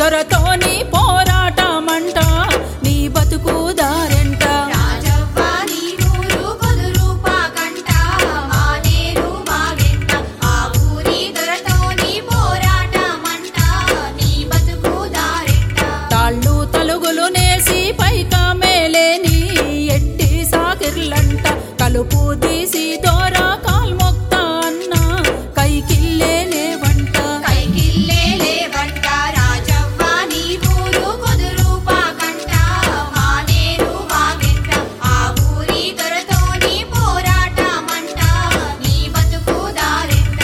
దొరతోని పోరాటమంట నీ బతుకు దారెంట రాజవ్వ నీ ఊరు కొదురుపాకంట మానేరు మాగెంట ఆ ఊరి దొరతోని పోరాటమంట నీ బతుకు దారెంట తాళ్ళు తలుగులు నేసి పైక మేలేని ఎట్టి సాకిర్లంట కలుపు తీసి దోరా కాల్మొక్త అన్న కైకిల్లే లేవంట కైకిల్లే లేవంట రాజవ్వ నీ ఊరు కొదురుపాకంట మానేరు మాగెంట ఆ ఊరి దొరతోని పోరాటమంట నీ బతుకు దారెంట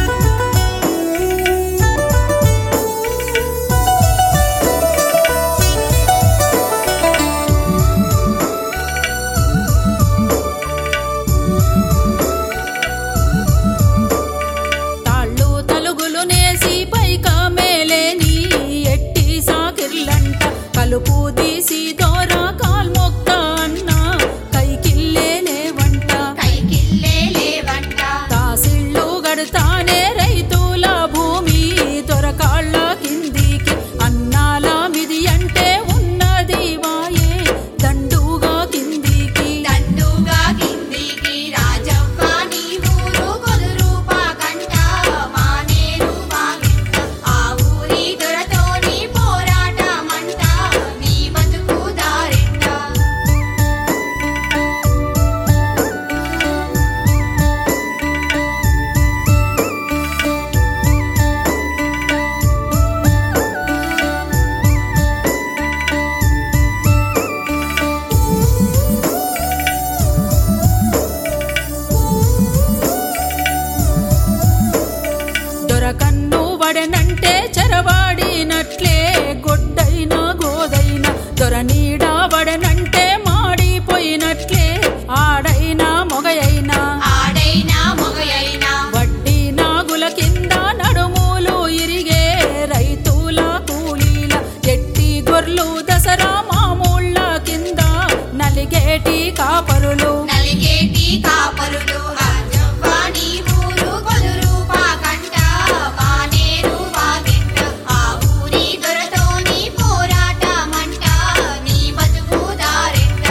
తాళ్ళు తలుగులు నేసి పైక మేలేని ఎట్టి సాకిర్లంట కలుపు తీసి దోరా కాల్మొక్త అన్న కైకిల్లే లేవంట కైకిల్లే లేవంట తాసిళ్ళు గడతానే రైతుల భూమి దొరకాళ్ళ కిందికి అన్నాల మిది అంటే ఉన్నది వాయే దండుగా కిందికి దండుగా కిందికి రాజవ్వ నీ ఊరు కొదురుపాకంట మానేరు మాగింట ఆ ఊరి దొరతోని పోరాటమంట నీ బతుకు దారెంట దొరకన్ను వడనంటే చెరవాడినట్లే గొడ్డైన గోదైన దొరనీడ వడనంటే మాడిపోయినట్లే ఆడైనా మొగయైనా ఆడైనా మొగయైనా వడ్డీ నాగుల కింద నడుములు ఇరిగే రైతుల కూలీల ఎట్టి గొర్లు దసరా మామూళ్ళ కింద నలిగేటి కాపరులు నలిగేటి కాపరులు రాజవ్వ నీ ఊరు కొదురుపాకంట మానేరు మాగింట ఆ ఊరి దొరతోని పోరాటమంట నీ బతుకు దారెంట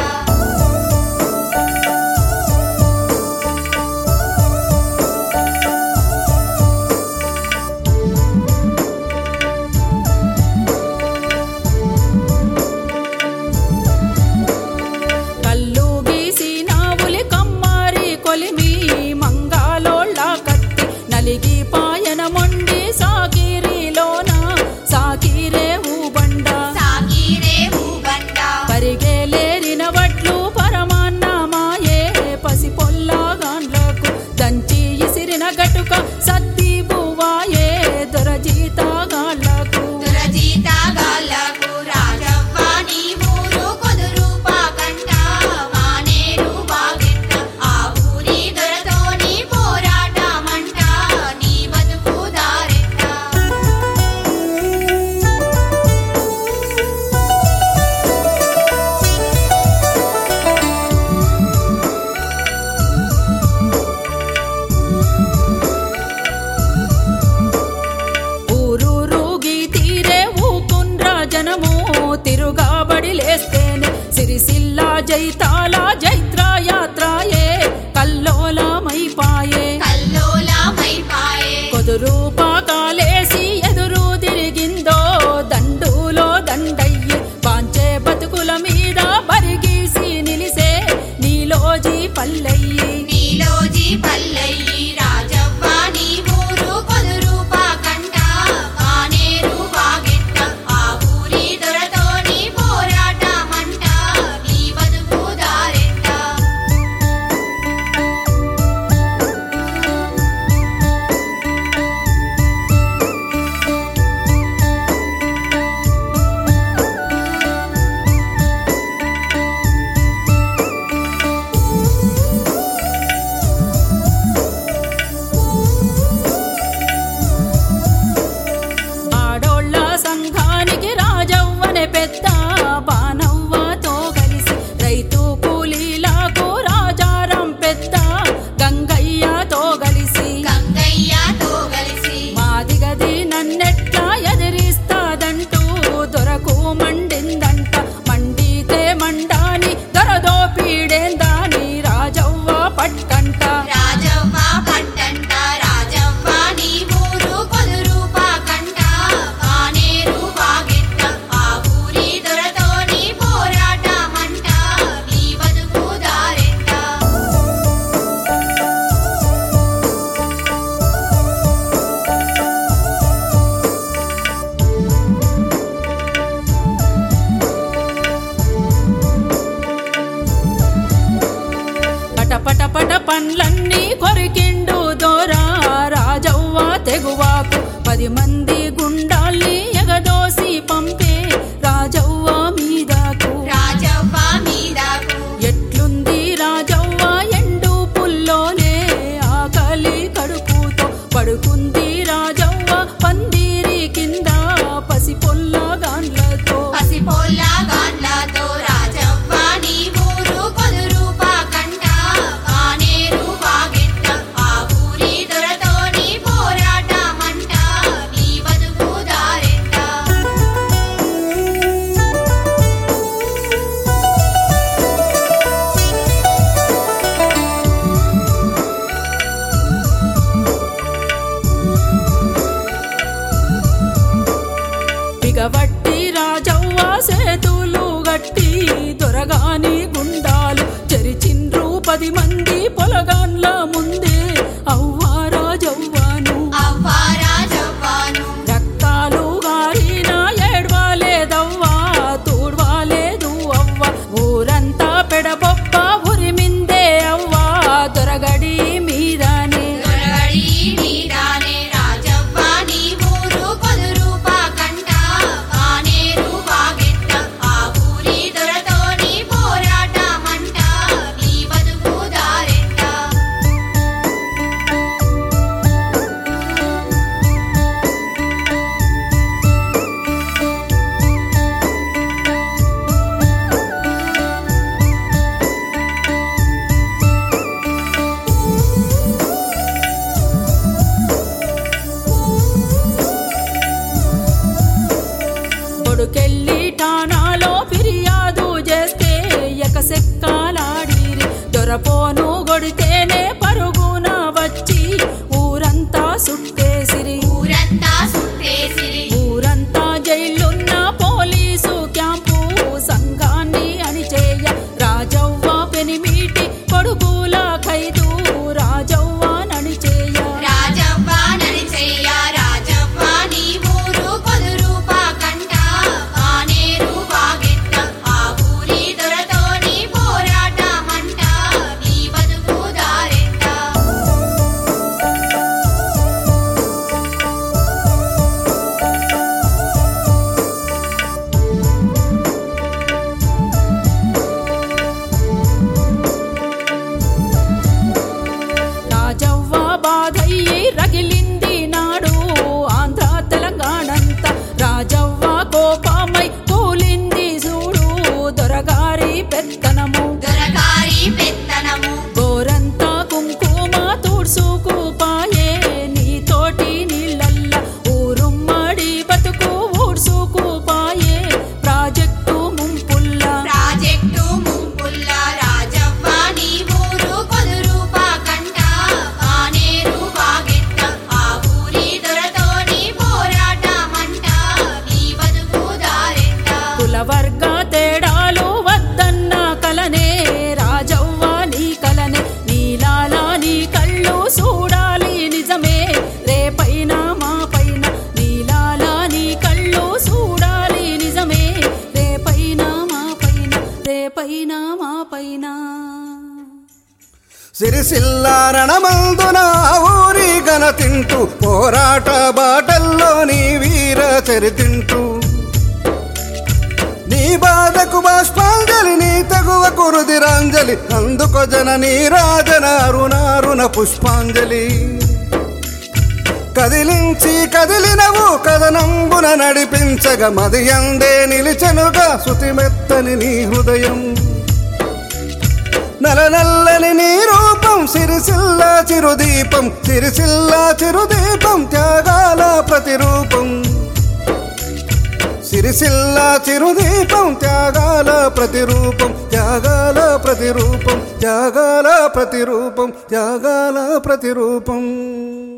కల్లు గీసి నావులి కమ్మారి కొలిమి మంగాలోళ్ళ కత్తి నలిగి పాయన మొండి సాకిరిలోన సాకిరే ఊబండ సాగిరే ఊబండ పరిగేలేరిన వడ్లు పరమాన్నమాయే పసి పొల్లాగాండ్లకు దంచి ఇసిరిన గటుక సద్ది బువాయే దొరజీతాగాళ్లకు దురజీతగాళ్ళకు రాజవ్వ నీ ఊరు కొదురుపాకంట మానేరు మాగింట ఆ ఊరి దొరతోని పోరాటమంట నీ బతుకు దారెంట ఊరూరుగి తీరే ఊకుండ్ర జనము తిరుగాబడి లేస్తేనే సిరిసిల్ల జైతాల జైత్ర యాత్రాయే కల్లోలమైపాయే కల్లోలమైపాయే కొదురు పాకాలేసి ఎదురు తిరిగిందో దండులో దండయ్యి పాంచే బతుకుల మీద బరిగీసి నిలిసే నీలోజీ పల్లెయ్యి నీలోజీ పల్లెయ్యి రాజవ్వ నీ ఊరు కొదురుపాకంట మానేరు వాగెంట ఆ ఊరి దొరతోని పోరాటమంట నీ బతుకు దారెంట పండ్లన్నీ కొరికిండు దోరా రాజవ్వ తెగువాకు పది మంది గుండాల్ని ఎగదోసి పంపే రాజవ్వ మీదకు రాజవ్వ మీదకు ఎట్లుంది రాజవ్వ ఎండు పుల్లోనే ఆకలి కడుపుతో పడుకుంది రాజవ్వ పందిరి కింద పసి పొల్లగాన్లతో పసిపోల్ల గాన్లతో రాజవ్వ నీ ఊరు కొదురు పాకంట వానేరు వాగెట్ట ఆ ఊరి దొరతోని పోరాటమంట నీ బతుకు దారెంట బిగబట్టి రాజవ్వ సేతులు గట్టి దొరగాని గుండాలు చెరిచిండ్రు పది మంది పొలగాన్ల ముందే అవ్వా రాజవ్వను అవ్వ రాజవ్వను రక్తాలు గారిన ఏడ్వాలేదవ్వా తూడ్వాలేదు అవ్వ ఊరంతా పెడబొప్ప ఉరిమిందే అవ్వా దొరగడి మీదనే దొరగడి మీదానే రాజవ్వ నీ ఊరు కొదురు పాకంట వానేరు వాగెట్ట ఆ ఊరి దొరతోని పోరాటమంట నీ బతుకు దారెంట కొడుకెళ్ళి ఠానాలో ఫిర్యాదు చేస్తే ఎకసెక్కాలాడిరి దొరపోను గొడితేనే పరుగున వచ్చి ఊరంతా సుట్టేసిరి ఊరంతా సుట్టేసిరి ఊరంతా జైలున్న పోలీసు క్యాంపు సంఘాన్ని అణిచేయ రాజవ్వ పెనిమిటి కొడుకుల ఖైదు రాజవ్వ నడిచేయ రాజవ్వ నడిచేయ రాజవ్వ నీ ఊరు కొదురు పాకంట వానేరు వాగెట్ట ఆ ఊరి దొరతోని పోరాటమంట నీ బతుకు దారెంట రాజవ్వ బాధయ్యి రగిలింది నాడు ఆంధ్ర తెలంగాణంత రాజవ్వ కోపమై కూలింది చూడు దొరగారి పెత్తనము దొరకారి పెత్తనము గోరంతా కుంకుమ తుడుసుకు పాయే నీతోటి నీళ్ళల్ల ఊరుమ్మడి బతుకు ఊడ్సుకు పాయే ప్రాజెక్టు ముంపుల్లా ప్రాజెక్టు ముంపుల్ల రాజవ్వ నీ ఊరు కొదురు పాకంట వానేరు వాగెట్ట ఆ ఊరి దొరతోని పోరాటమంట నీ బతుకు దారెంట కులవర్గ తేడాలు వద్దన్న కలనే రాజవ్వ నీ కలనే నీలాల నీ కళ్ళు చూడాలి నిజమే రేపైన మా పైన నీలాల నీ కళ్ళు చూడాలి నిజమే రేపైన మా పైన రేపైన మా పైన సిరిసిల్ల రణమందున ఊరి గన తింటూ పోరాట బాటల్లో నీ వీర చరితింటూ నీ బాధకు బాష్పాంజలి నీ తగువ కురుదిరాంజలి అందుకో జననీ రాజన అరుణారుణ పుష్పాంజలి కదిలించి కదిలినవు కదనంబున నడిపించగ మది అందే నిలిచెనుగా శృతిమెత్తని నీ హృదయం నలనల్లని నీ రూపం సిరిసిల్ల చిరుదీపం సిరిసిల్ల చిరుదీపం త్యాగాల ప్రతిరూపం సిరిసిల్ల చిరుదీపం త్యాగాల ప్రతిరూపం త్యాగాల ప్రతిరూపం త్యాగాల ప్రతిరూపం త్యాగాల ప్రతిరూపం